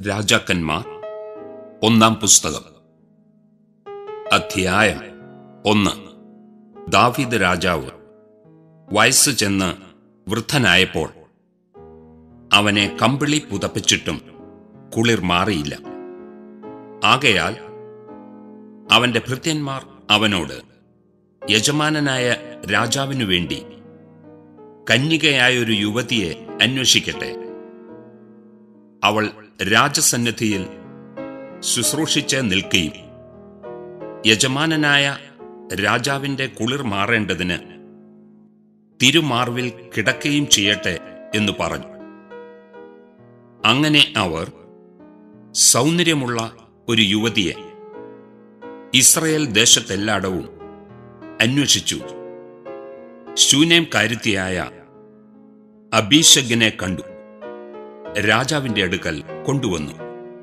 രാജാക്കന്മാർ ഒന്നാം പുസ്തകം അധ്യായം ഒന്ന് ദാവീദ് രാജാവ് വയസ്സ് ചെന്ന് വൃദ്ധനായപ്പോൾ അവനെ കമ്പിളി പുതപ്പിച്ചിട്ടും കുളിർ മാറിയില്ല ആകയാൽ അവന്റെ ഭൃത്യന്മാർ അവനോട് യജമാനനായ രാജാവിനു വേണ്ടി കന്യകയായൊരു യുവതിയെ അന്വേഷിക്കട്ടെ അവൾ രാജസന്നിധിയിൽ ശുശ്രൂഷിച്ച് നിൽക്കുകയും യജമാനനായ രാജാവിന്റെ കുളിർ മാറേണ്ടതിന് തിരുമാർവിൽ കിടക്കുകയും ചെയ്യട്ടെ എന്ന് പറഞ്ഞു അങ്ങനെ അവർ സൗന്ദര്യമുള്ള ഒരു യുവതിയെ ഇസ്രയേൽ ദേശത്തെല്ലായിടവും അന്വേഷിച്ചു ശൂനേം കാര്യത്തിയായ അബീഷഗിനെ കണ്ടു രാജാവിന്റെ അടുക്കൽ കൊണ്ടുവന്നു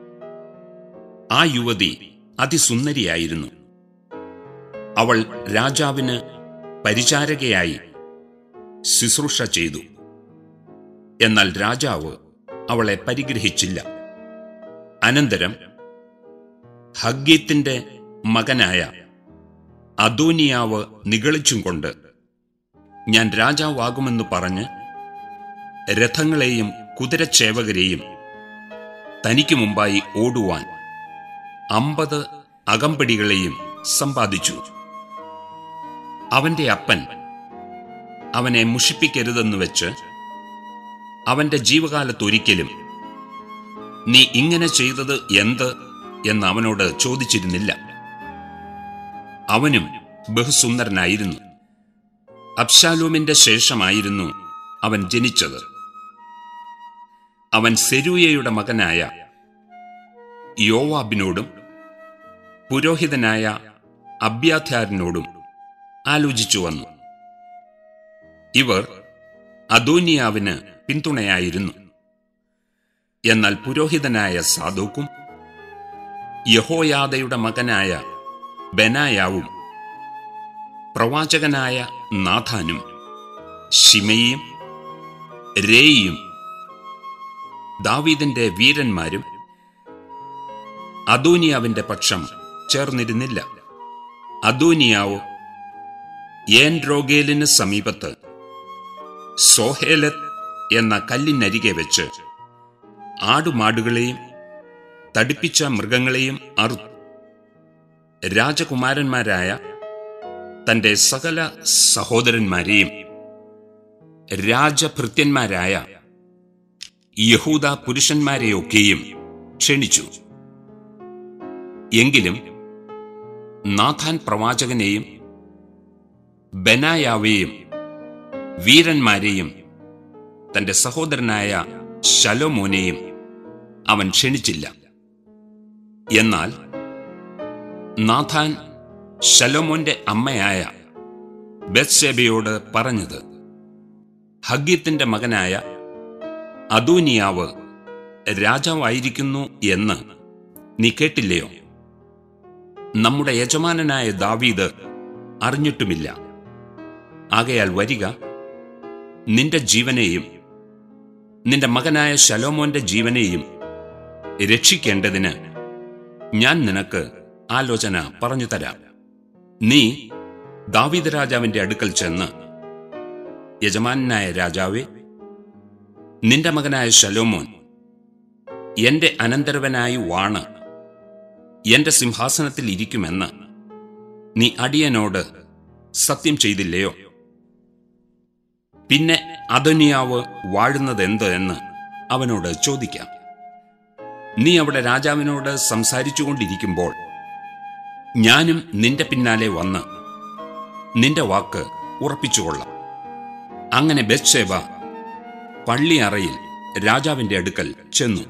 ആ യുവതി അതിസുന്ദരിയായിരുന്നു അവൾ രാജാവിന് പരിചാരകയായി ശുശ്രൂഷ ചെയ്തു എന്നാൽ രാജാവ് അവളെ പരിഗ്രഹിച്ചില്ല അനന്തരം ഹഗ്ഗീത്തിന്റെ മകനായ അദോനിയാവ് നിഗളിച്ചും കൊണ്ട് ഞാൻ രാജാവാകുമെന്ന് പറഞ്ഞ് രഥങ്ങളെയും കുതിരച്ചേവകരെയും തനിക്ക് മുമ്പായി ഓടുവാൻ അമ്പത് അകമ്പടികളെയും സമ്പാദിച്ചു അവന്റെ അപ്പൻ അവനെ മുഷിപ്പിക്കരുതെന്ന് വെച്ച് അവന്റെ ജീവകാലത്തൊരിക്കലും നീ ഇങ്ങനെ ചെയ്തത് എന്ത് എന്ന് അവനോട് ചോദിച്ചിരുന്നില്ല അവനും ബഹുസുന്ദരനായിരുന്നു അബ്ശാലോമിന്റെ ശേഷമായിരുന്നു അവൻ ജനിച്ചത് അവൻ സെരൂയയുടെ മകനായ യോവാബിനോടും പുരോഹിതനായ അബ്യാഥാരനോടും ആലോചിച്ചു വന്നു ഇവർ അദോനിയാവിന് പിന്തുണയായിരുന്നു എന്നാൽ പുരോഹിതനായ സാദോക്കും യഹോയാദയുടെ മകനായ ബനായാവും പ്രവാചകനായ നാഥാനും ഷിമയും രേയും ദാവീദിന്റെ വീരന്മാരും അദോനിയാവിന്റെ പക്ഷം ചേർന്നിരുന്നില്ല അദോനിയാവ് ഏൻ രോഗേലിന് സമീപത്ത് സോഹേലത്ത് എന്ന കല്ലിനരികെ വെച്ച് ആടുമാടുകളെയും തടിപ്പിച്ച മൃഗങ്ങളെയും അറുത്തു രാജകുമാരന്മാരായ തന്റെ സകല സഹോദരന്മാരെയും രാജഭൃത്യന്മാരായ യഹൂദ പുരുഷന്മാരെയൊക്കെയും ക്ഷണിച്ചു എങ്കിലും നാഥാൻ പ്രവാചകനെയും ബനായാവെയും വീരന്മാരെയും തന്റെ സഹോദരനായ ശലോമോനെയും അവൻ ക്ഷണിച്ചില്ല എന്നാൽ നാഥാൻ ശലോമോന്റെ അമ്മയായ ബത്സേബയോട് പറഞ്ഞത് ഹഗ്യത്തിന്റെ മകനായ അദൂനിയാവ് രാജാവായിരിക്കുന്നു എന്ന് നീ കേട്ടില്ലയോ നമ്മുടെ യജമാനനായ ദാവീദ് അറിഞ്ഞിട്ടുമില്ല ആകയാൽ വരിക നിന്റെ ജീവനെയും നിന്റെ മകനായ ശലോമോന്റെ ജീവനെയും രക്ഷിക്കേണ്ടതിന് ഞാൻ നിനക്ക് ആലോചന പറഞ്ഞു തരാം നീ ദാവീദ് രാജാവിന്റെ അടുക്കൽ ചെന്ന് യജമാനായ രാജാവേ നിന്റെ മകനായ ശലോമോൻ എന്റെ അനന്തരവനായി വാണ് എന്റെ സിംഹാസനത്തിൽ ഇരിക്കുമെന്ന് നീ അടിയനോട് സത്യം ചെയ്തില്ലയോ പിന്നെ അദനിയാവ് വാഴുന്നതെന്ത് എന്ന് അവനോട് ചോദിക്കാം നീ അവിടെ രാജാവിനോട് സംസാരിച്ചുകൊണ്ടിരിക്കുമ്പോൾ ഞാനും നിന്റെ പിന്നാലെ വന്ന് നിന്റെ വാക്ക് ഉറപ്പിച്ചുകൊള്ളാം അങ്ങനെ ബത്ഷേബ പള്ളിയറയിൽ രാജാവിന്റെ അടുക്കൽ ചെന്നു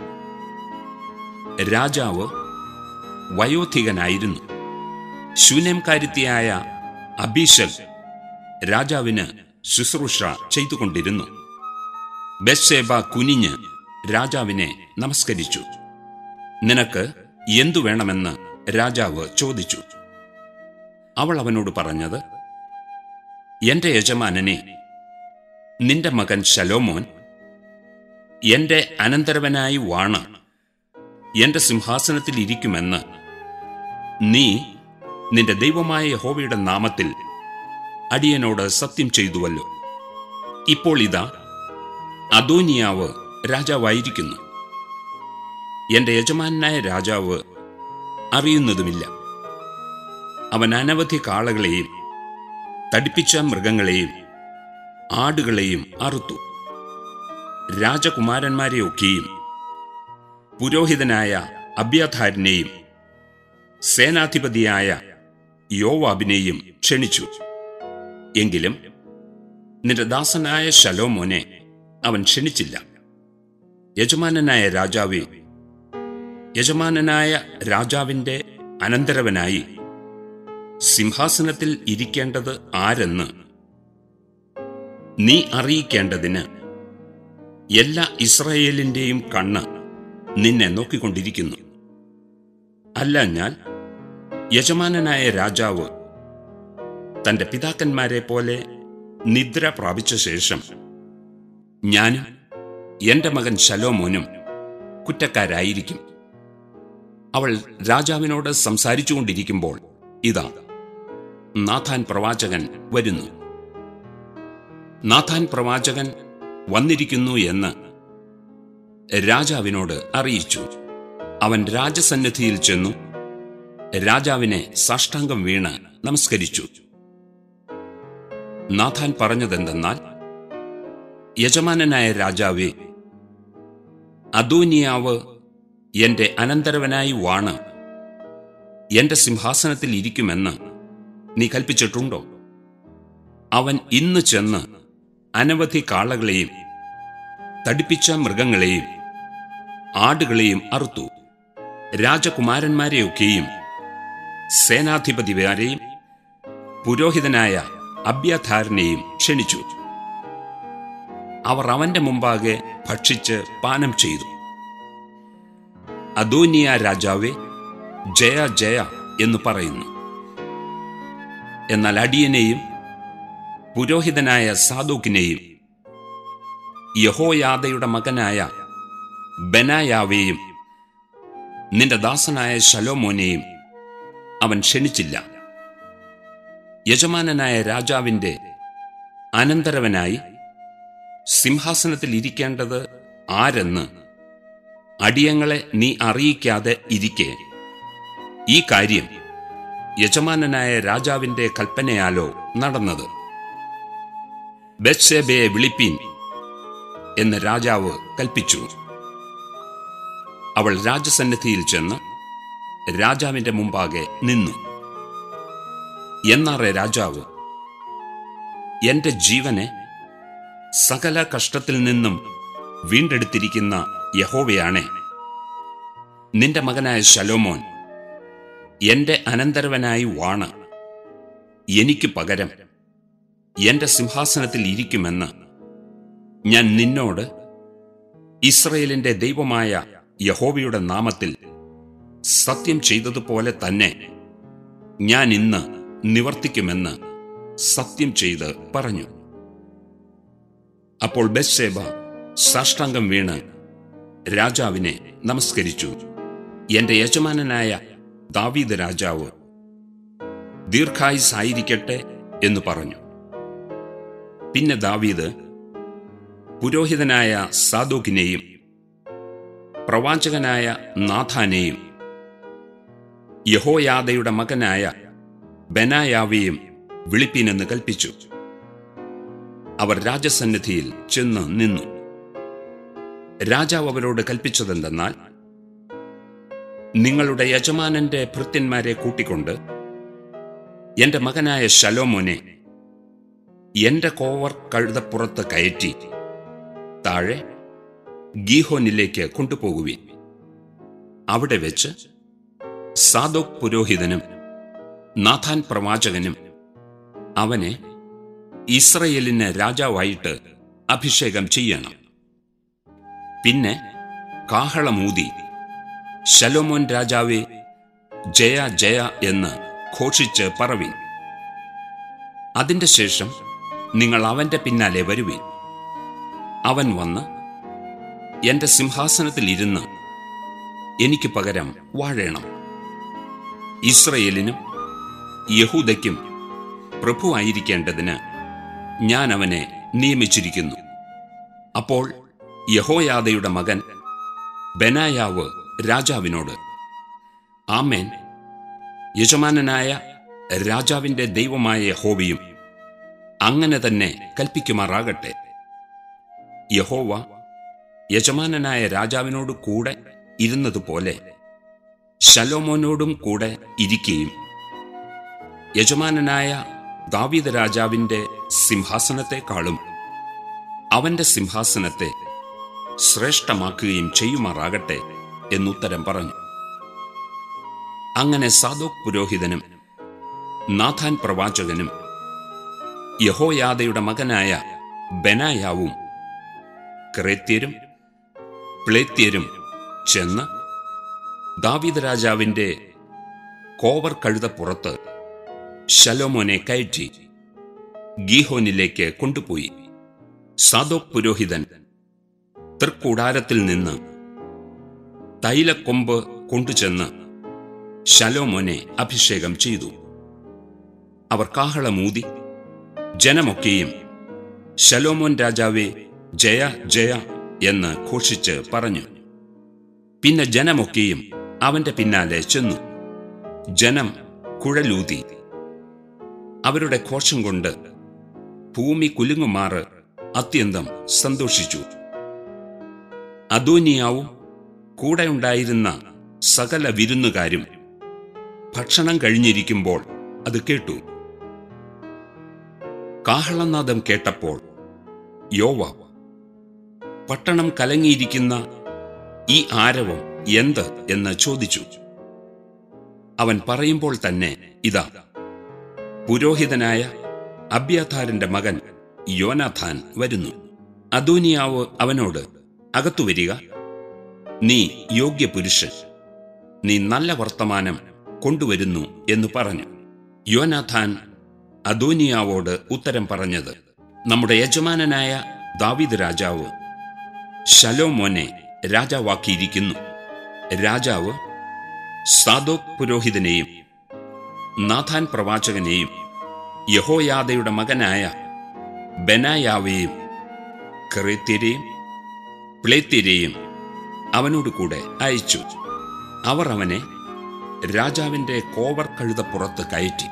രാജാവ് വയോധികനായിരുന്നു ശൂന്യംകാരിത്തിയായ അബീഷൽ രാജാവിന് ശുശ്രൂഷ ചെയ്തുകൊണ്ടിരുന്നു ബത്ഷേബ കുനിഞ്ഞ് രാജാവിനെ നമസ്കരിച്ചു നിനക്ക് എന്തു വേണമെന്ന് രാജാവ് ചോദിച്ചു അവൾ അവനോട് പറഞ്ഞത് എന്റെ യജമാനനെ നിന്റെ മകൻ ശലോമോൻ എന്റെ അനന്തരവനായി വാണ് എന്റെ സിംഹാസനത്തിൽ ഇരിക്കുമെന്ന് നീ നിന്റെ ദൈവമായ യഹോവയുടെ നാമത്തിൽ അടിയനോട് സത്യം ചെയ്തുവല്ലോ ഇപ്പോൾ ഇതാ അദോനിയാവ് രാജാവായിരിക്കുന്നു എന്റെ യജമാനായ രാജാവ് അറിയുന്നതുമില്ല അവൻ അനവധി കാളകളെയും തടിപ്പിച്ച മൃഗങ്ങളെയും ആടുകളെയും അറുത്തു രാജകുമാരന്മാരെയൊക്കെയും പുരോഹിതനായ അബ്യാഥാരിനെയും സേനാധിപതിയായ യോവാബിനെയും ക്ഷണിച്ചു എങ്കിലും നിന്റെ ദാസനായ ശലോമോനെ അവൻ ക്ഷണിച്ചില്ല യജമാനനായ രാജാവേ യജമാനനായ രാജാവിന്റെ അനന്തരവനായി സിംഹാസനത്തിൽ ഇരിക്കേണ്ടത് ആരെന്ന് നീ അറിയിക്കേണ്ടതിന് എല്ലാ ഇസ്രായേലിന്റെയും കണ്ണ് നിന്നെ നോക്കിക്കൊണ്ടിരിക്കുന്നു അല്ല ഞാൻ യജമാനനായ രാജാവ് തന്റെ പിതാക്കന്മാരെ പോലെ നിദ്ര പ്രാപിച്ച ശേഷം ഞാനും എന്റെ മകൻ ശലോമോനും കുറ്റക്കാരായിരിക്കും അവൾ രാജാവിനോട് സംസാരിച്ചുകൊണ്ടിരിക്കുമ്പോൾ ഇതാ നാഥാൻ പ്രവാചകൻ വരുന്നു നാഥാൻ പ്രവാചകൻ വന്നിരിക്കുന്നു എന്ന് രാജാവിനോട് അറിയിച്ചു അവൻ രാജസന്നിധിയിൽ ചെന്നു രാജാവിനെ സാഷ്ടാംഗം വീണ് നമസ്കരിച്ചു നാഥാൻ പറഞ്ഞതെന്തെന്നാൽ യജമാനനായ രാജാവേ അദോനിയാവ് എന്റെ അനന്തരവനായി വാണ് എന്റെ സിംഹാസനത്തിൽ ഇരിക്കുമെന്ന് നീ കൽപ്പിച്ചിട്ടുണ്ടോ അവൻ ഇന്ന് ചെന്ന് അനവധി കാളകളെയും തടിപ്പിച്ച മൃഗങ്ങളെയും ആടുകളെയും അറുത്തു രാജകുമാരന്മാരെയൊക്കെയും സേനാധിപതിമാരെയും പുരോഹിതനായ അബ്യാഥാരനെയും ക്ഷണിച്ചു അവർ അവന്റെ മുമ്പാകെ ഭക്ഷിച്ച് പാനം ചെയ്തു അദോനിയ രാജാവെ ജയ ജയ എന്ന് പറയുന്നു എന്നാൽ അടിയനെയും പുരോഹിതനായ സാദോക്കിനെയും യഹോയാദയുടെ മകനായ ബനായാവെയും നിന്റെ ദാസനായ ശലോമോനെയും അവൻ ക്ഷണിച്ചില്ല യജമാനനായ രാജാവിന്റെ അനന്തരവനായി സിംഹാസനത്തിൽ ഇരിക്കേണ്ടത് ആരെന്ന് അടിയങ്ങളെ നീ അറിയിക്കാതെ ഇരിക്കെ ഈ കാര്യം യജമാനനായ രാജാവിന്റെ കൽപ്പനയാലോ നടന്നത് ബത്സേബയെ വിളിപ്പീൻ എന്ന് രാജാവ് കൽപ്പിച്ചു അവൾ രാജസന്നിധിയിൽ ചെന്ന് രാജാവിന്റെ മുമ്പാകെ നിന്നു എന്നാറെ രാജാവ് എന്റെ ജീവനെ സകല കഷ്ടത്തിൽ നിന്നും വീണ്ടെടുത്തിരിക്കുന്ന യഹോവയാണേ നിന്റെ മകനായ ശലോമോൻ എന്റെ അനന്തരവനായി വാണ് എനിക്ക് പകരം എന്റെ സിംഹാസനത്തിൽ ഇരിക്കുമെന്ന് ഞാൻ നിന്നോട് ഇസ്രയേലിന്റെ ദൈവമായ യഹോവയുടെ നാമത്തിൽ സത്യം ചെയ്തതുപോലെ തന്നെ ഞാൻ ഇന്ന് നിവർത്തിക്കുമെന്ന് സത്യം ചെയ്ത് പറഞ്ഞു അപ്പോൾ ബത്സേബ സാഷ്ടാംഗം വീണ് രാജാവിനെ നമസ്കരിച്ചു എന്റെ യജമാനനായ ദാവീദ് രാജാവ് ദീർഘായുസായിരിക്കട്ടെ എന്ന് പറഞ്ഞു പിന്നെ ദാവീദ് പുരോഹിതനായ സാദോക്കിനെയും പ്രവാചകനായ നാഥാനെയും യഹോയാദയുടെ മകനായ ബനായാവെയും വിളിപ്പീനെന്ന് കൽപ്പിച്ചു അവർ രാജസന്നിധിയിൽ ചെന്ന് നിന്നു രാജാവ് അവരോട് കൽപ്പിച്ചതെന്തെന്നാൽ നിങ്ങളുടെ യജമാനന്റെ ഭൃത്യന്മാരെ കൂട്ടിക്കൊണ്ട് എന്റെ മകനായ ശലോമോനെ എന്റെ കോവർ കഴുതപ്പുറത്ത് കയറ്റി താഴെ ഗീഹോനിലേക്ക് കൊണ്ടുപോകുവിൻ അവിടെ വെച്ച് സാദോക് പുരോഹിതനും നാഥാൻ പ്രവാചകനും അവനെ ഇസ്രയേലിന് രാജാവായിട്ട് അഭിഷേകം ചെയ്യണം പിന്നെ കാഹളമൂതി ശലോമോൻ രാജാവെ ജയ ജയ എന്ന് ഘോഷിച്ച് പറവിൻ അതിന്റെ ശേഷം നിങ്ങൾ അവന്റെ പിന്നാലെ വരുവിൻ അവൻ വന്ന് എന്റെ സിംഹാസനത്തിൽ ഇരുന്ന് എനിക്ക് പകരം വാഴേണം ഇസ്രയേലിനും യഹൂദയ്ക്കും പ്രഭുവായിരിക്കേണ്ടതിന് ഞാൻ അവനെ നിയമിച്ചിരിക്കുന്നു അപ്പോൾ യഹോയാദയുടെ മകൻ ബെനായാവ് രാജാവിനോട് ആമേൻ യജമാനനായ രാജാവിന്റെ ദൈവമായ യഹോവയും അങ്ങനെ തന്നെ കൽപ്പിക്കുമാറാകട്ടെ യഹോവ യജമാനനായ രാജാവിനോട് കൂടെ ഇരുന്നതുപോലെ ശലോമോനോടും കൂടെ ഇരിക്കുകയും യജമാനനായ ദാവീദ് രാജാവിന്റെ സിംഹാസനത്തെക്കാളും അവന്റെ സിംഹാസനത്തെ ശ്രേഷ്ഠമാക്കുകയും ചെയ്യുമാറാകട്ടെ എന്നുത്തരം പറഞ്ഞു അങ്ങനെ സാദോക് പുരോഹിതനും നാഥാൻ പ്രവാചകനും യഹോയാദയുടെ മകനായ ബെനായാവും ക്രേത്യരും പ്ലേത്യരും ചെന്ന് ദാവീദ് രാജാവിന്റെ കോവർ കഴുതപ്പുറത്ത് ശലോമോനെ കയറ്റി ഗീഹോനിലേക്ക് കൊണ്ടുപോയി സാദോക് പുരോഹിതൻ തൃക്കൂടാരത്തിൽ നിന്ന് തൈലക്കൊമ്പ് കൊണ്ടുചെന്ന് ശലോമോനെ അഭിഷേകം ചെയ്തു അവർ കാഹളമൂതി ജനമൊക്കെയും ശലോമോൻ രാജാവേ ജയ ജയ എന്ന് ഘോഷിച്ച് പറഞ്ഞു പിന്നെ ജനമൊക്കെയും അവന്റെ പിന്നാലെ ചെന്നു ജനം കുഴലൂതി അവരുടെ ഘോഷം കൊണ്ട് ഭൂമി കുലുങ്ങുമാറ് അത്യന്തം സന്തോഷിച്ചു അദോനിയാവും കൂടെയുണ്ടായിരുന്ന സകല വിരുന്നുകാരും ഭക്ഷണം കഴിഞ്ഞിരിക്കുമ്പോൾ അത് കേട്ടു കാഹളനാദം കേട്ടപ്പോൾ യോവ പട്ടണം കലങ്ങിയിരിക്കുന്ന ഈ ആരവം എന്ത് എന്ന് ചോദിച്ചു അവൻ പറയുമ്പോൾ തന്നെ ഇതാ പുരോഹിതനായ അബ്യാഥാരിന്റെ മകൻ യോനാഥാൻ വരുന്നു അദോനിയാവ് അവനോട് അകത്തു വരിക നീ യോഗ്യ പുരുഷൻ നീ നല്ല വർത്തമാനം കൊണ്ടുവരുന്നു എന്ന് പറഞ്ഞു യോനാഥാൻ അദോനിയാവോട് ഉത്തരം പറഞ്ഞത് നമ്മുടെ യജമാനനായ ദാവീദ് രാജാവ് ശലോമോനെ രാജാവാക്കിയിരിക്കുന്നു രാജാവ് സാദോക് പുരോഹിതനെയും നാഥാൻ പ്രവാചകനെയും യഹോയാദയുടെ മകനായ ബെനായാവെയും ക്രേത്യരെയും പ്ലേത്യരെയും അവനോട് കൂടെ അയച്ചു അവർ അവനെ രാജാവിന്റെ കോവർ കഴുതപ്പുറത്ത് കയറ്റി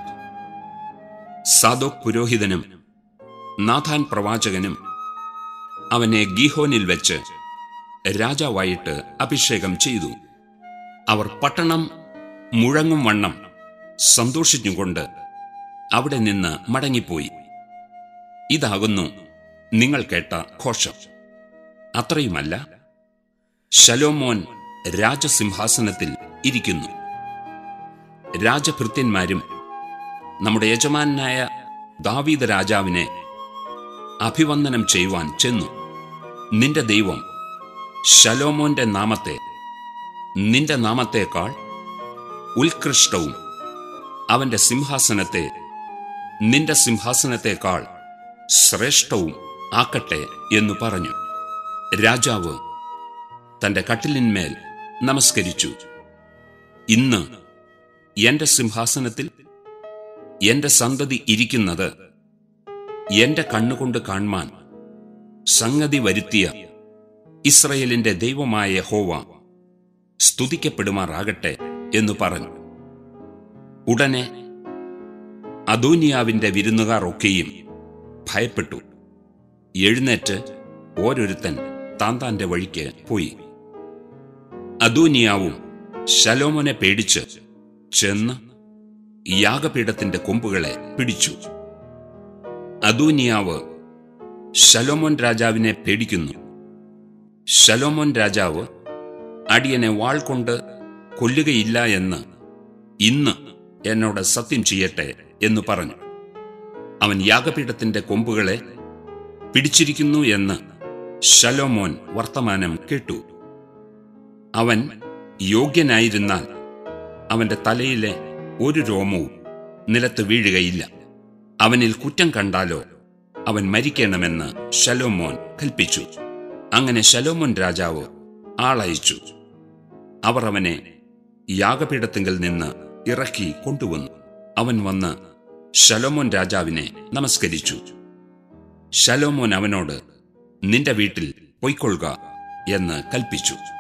സാദോക് പുരോഹിതനും നാഥാൻ പ്രവാചകനും അവനെ ഗീഹോനിൽ വെച്ച് രാജാവായിട്ട് അഭിഷേകം ചെയ്തു അവർ പട്ടണം മുഴങ്ങും വണ്ണം സന്തോഷിച്ചുകൊണ്ട് അവിടെ നിന്ന് മടങ്ങിപ്പോയി ഇതാകുന്നു നിങ്ങൾ കേട്ട ഘോഷം അത്രയുമല്ല ശലോമോൻ രാജസിംഹാസനത്തിൽ ഇരിക്കുന്നു രാജഭൃത്യന്മാരും നമ്മുടെ യജമാനായ ദാവീദ് രാജാവിനെ അഭിവന്ദനം ചെയ്യുവാൻ ചെന്നു നിന്റെ ദൈവം ശലോമോന്റെ നാമത്തെ നിന്റെ നാമത്തേക്കാൾ ഉത്കൃഷ്ടവും അവന്റെ സിംഹാസനത്തെ നിന്റെ സിംഹാസനത്തേക്കാൾ ശ്രേഷ്ഠവും ആക്കട്ടെ എന്നു പറഞ്ഞു രാജാവ് തന്റെ കട്ടിലിന്മേൽ നമസ്കരിച്ചു ഇന്ന് എന്റെ സിംഹാസനത്തിൽ എന്റെ സന്തതി ഇരിക്കുന്നത് എന്റെ കണ്ണുകൊണ്ട് കാൺമാൻ സംഗതി വരുത്തിയ ഇസ്രയേലിന്റെ ദൈവമായ ഹോവ സ്തുതിക്കപ്പെടുമാറാകട്ടെ എന്നു പറഞ്ഞു ഉടനെ അദോനിയാവിന്റെ വിരുന്നുകാർ ഒക്കെയും ഭയപ്പെട്ടു എഴുന്നേറ്റ് ഓരോരുത്തൻ താൻ താന്റെ വഴിക്ക് പോയി അദോനിയാവും ശലോമോനെ പേടിച്ച് ചെന്ന് യാഗപീഠത്തിന്റെ കൊമ്പുകളെ പിടിച്ചു അദോനിയാവ് ശലോമോൻ രാജാവിനെ പേടിക്കുന്നു ശലോമോൻ രാജാവ് അടിയനെ വാൾ കൊണ്ട് കൊല്ലുകയില്ല എന്ന് ഇന്ന് എന്നോട് സത്യം ചെയ്യട്ടെ എന്ന് പറഞ്ഞു അവൻ യാഗപീഠത്തിന്റെ കൊമ്പുകളെ പിടിച്ചിരിക്കുന്നു എന്ന് ശലോമോൻ വർത്തമാനം കേട്ടു അവൻ യോഗ്യനായിരുന്നാൽ അവന്റെ തലയിലെ ഒരു രോമവും നിലത്ത് വീഴുകയില്ല അവനിൽ കുറ്റം കണ്ടാലോ അവൻ മരിക്കണമെന്ന് ശലോമോൻ കൽപ്പിച്ചു അങ്ങനെ ശലോമോൻ രാജാവ് ആളയച്ചു അവർ അവനെ യാഗപീഠത്തിങ്കൽ നിന്ന് ഇറക്കി കൊണ്ടുവന്നു അവൻ വന്ന് ശലോമോൻ രാജാവിനെ നമസ്കരിച്ചു ശലോമോൻ അവനോട് നിന്റെ വീട്ടിൽ പൊയ്ക്കൊള്ളുക എന്ന് കൽപ്പിച്ചു